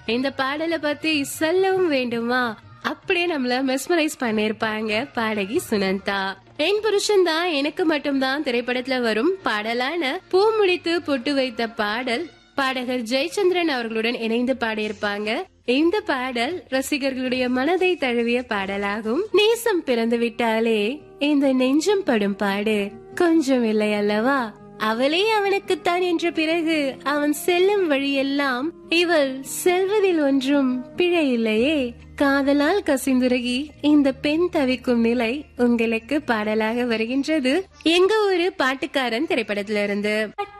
இந்த பாடலை பத்தி சொல்லவும் வேண்டுமா அப்படியே நம்மள மெஸ்மரைஸ் பண்ணிருப்பாங்க பாடகி சுனந்தா என் புருஷன் தான் எனக்கு மட்டும்தான் திரைப்படத்துல வரும் பாடலான பூ முடித்து பொட்டு வைத்த பாடல் பாடகர் ஜெயச்சந்திரன் அவர்களுடன் இணைந்து பாடியிருப்பாங்க இந்த பாடல் ரசிகர்களுடைய மனதை தழுவிய பாடலாகும் நேசம் பிறந்து விட்டாலே இந்த நெஞ்சம் படும் பாடு கொஞ்சம் இல்லை அல்லவா அவளே அவனுக்குத்தான் என்ற பிறகு அவன் செல்லும் வழியெல்லாம் இவள் செல்வதில் ஒன்றும் பிழை இல்லையே காதலால் கசிந்துருகி இந்த பெண் தவிக்கும் நிலை உங்களுக்கு பாடலாக வருகின்றது எங்க ஒரு பாட்டுக்காரன் திரைப்படத்திலிருந்து